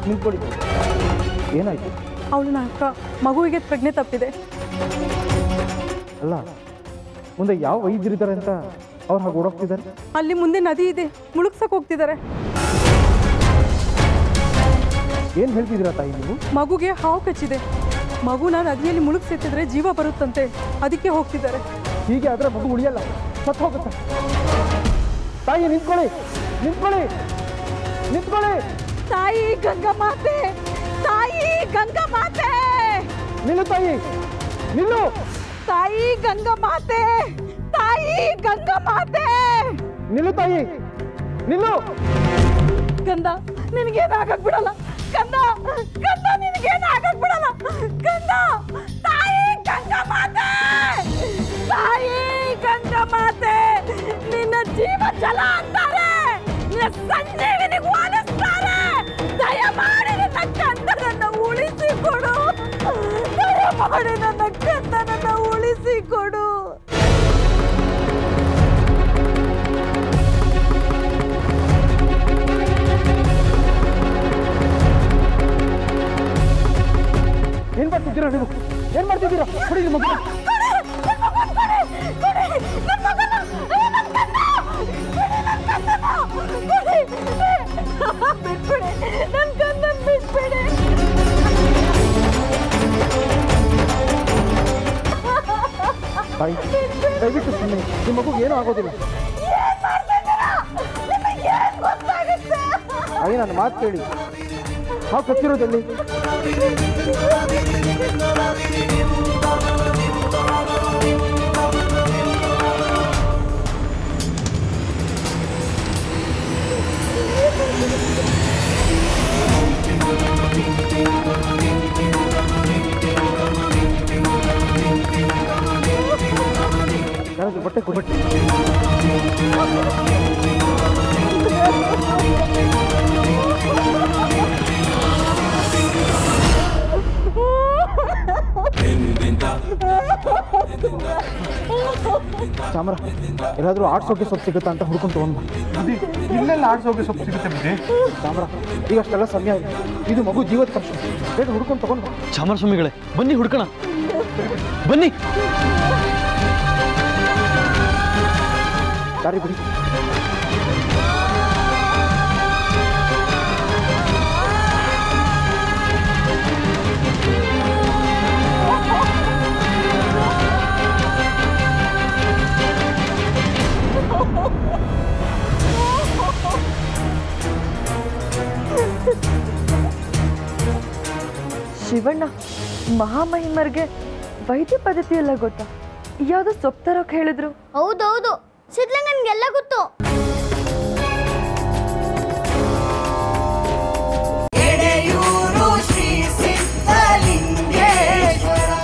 ನಿಂತ್ಕೊಳ್ಳಿ ಏನಾಯ್ತು ಅವಳು ಅಕ್ಕ ಮಗುವಿಗೆ ಪ್ರಜ್ಞೆ ತಪ್ಪಿದೆ ಅಲ್ಲ ಮುಂದೆ ಯಾವ ವೈದ್ಯರಿದ್ದಾರೆ ಅಂತ ಅವ್ರು ಹಾಗೆ ಓಡೋಗ್ತಿದ್ದಾರೆ ಅಲ್ಲಿ ಮುಂದೆ ನದಿ ಇದೆ ಮುಳುಗ್ಸಕ್ ಹೋಗ್ತಿದ್ದಾರೆ ಏನು ಹೇಳ್ತಿದ್ದೀರಾ ತಾಯಿ ನೀವು ಮಗುಗೆ ಹಾವು ಕಚ್ಚಿದೆ ಮಗುನ ನದಿಯಲ್ಲಿ ಮುಳುಗ್ಸೆತ್ತಿದ್ರೆ ಜೀವ ಬರುತ್ತಂತೆ ಅದಕ್ಕೆ ಹೋಗ್ತಿದ್ದಾರೆ ಹೀಗೆ ಆದರೆ ಮಗು ಉಳಿಯಲ್ಲ ಸತ್ತು ಹೋಗುತ್ತೆ ತಾಯಿ ನಿಂತ್ಕೊಳ್ಳಿ ನಿಂತ್ಕೊಳ್ಳಿ ನಿಂತ್ಕೊಳ್ಳಿ ತಾಯಿ ಗಂಗಾ ಮಾತೆ ತಾಯಿ ಗಂಗಾ ಮಾತೆ ನಿಲ್ಲು ತಾಯಿ ನಿಲ್ಲು ತಾಯಿ ಗಂಗಾ ಮಾತೆ ತಾಯಿ ಗಂಗಾ ಮಾತೆ ನಿಲ್ಲು ತಾಯಿ ನಿಲ್ಲು ಗಂಧ ನಿನಗೇನಾಗಕ್ ಬಿಡಲ್ಲ ಗಂಧ ಗಂಧ ನಿನಗೇನಾಗಕ್ ಬಿಡಲ್ಲ ಗಂಧ ತಾಯಿ ಗಂಗಾ ಮಾತೆ ತಾಯಿ ಗಂಗಾ ಮಾತೆ ನಿನ್ನ ಜೀವ ಜಲ ಅಂತಾರೆ ನಿನ್ನ ಸಂಜೀವಿನಿಗೆ ಹೋಲಿಸ್ತಾರೆ ದಯಮಾಡಿ ನನ್ನ ಕಂದನನ್ನ ಉಳಿಸಿ ಕೊಡು ದಯಮಾಡಿ ನನ್ನ ಕಂದನನ್ನ ಉಳಿಸಿ ಕೊಡು ಏನ್ ಮಾಡ್ತಿದ್ದೀರಾ ನೀವು ಏನ್ ಮಾಡ್ತಿದ್ದೀರಾ ಹೊಡಿ ಮಗು ಬಿಟ್ಬಿಡಿ ನನ್ ಕಣ್ಣನ್ ಬಿಟ್ಬಿಡಿ ತಾಯಿ ದಯವಿಟ್ಟು ಸುಮ್ಮನೆ ನಿಮ್ಮ ಮಗುಗೆ ಏನೂ ಆಗೋದಿಲ್ಲ ತಾಯಿ ನನ್ನ ಮಾತು ಕೇಳಿ ಹಾವು ಕಚ್ಚಿರೋದಲ್ಲಿ ಯಾರಾದ್ರೂ ಬಟ್ಟೆ ಕೊಡ್ಬಿಟ್ಟು ಚಾಮರ ಎಲ್ಲಾದ್ರೂ ಆಡ್ಸೋಕೆ ಸೊಪ್ಪು ಸಿಗುತ್ತಾ ಅಂತ ಹುಡ್ಕೊಂಡು ತಗೊಂಡ್ ಇಲ್ಲೆಲ್ಲ ಆಡ್ಸೋಕೆ ಸೊಪ್ಪು ಸಿಗುತ್ತೆ ಬುದ್ಧಿ ಚಾಮರ ಈಗ ಅಷ್ಟೆಲ್ಲ ಸಮಯ ಇಲ್ಲ ಇದು ಮಗು ಜೀವದ ಕಷ್ಟ ಬೇಗ ಹುಡ್ಕೊಂಡು ತಗೊಂಡ್ ಬಾ ಚಾಮರಸ್ವಾಮಿಗಳೇ ಬನ್ನಿ ಹುಡ್ಕೋಣ ಬನ್ನಿ ದಾರಿ ಬಿಡಿ ಶಿವಣ್ಣ ಮಹಾಮಹಿಮರ್ಗೆ ವೈದ್ಯ ಪದ್ಧತಿ ಎಲ್ಲ ಗೊತ್ತಾ ಯಾವ್ದೋ ಸೊಪ್ಪು ತರೋಕೆ ಹೇಳಿದ್ರು ಹೌದೌದು ಸಿದ್ಲಂಗನ್ಗೆಲ್ಲ ಗೊತ್ತು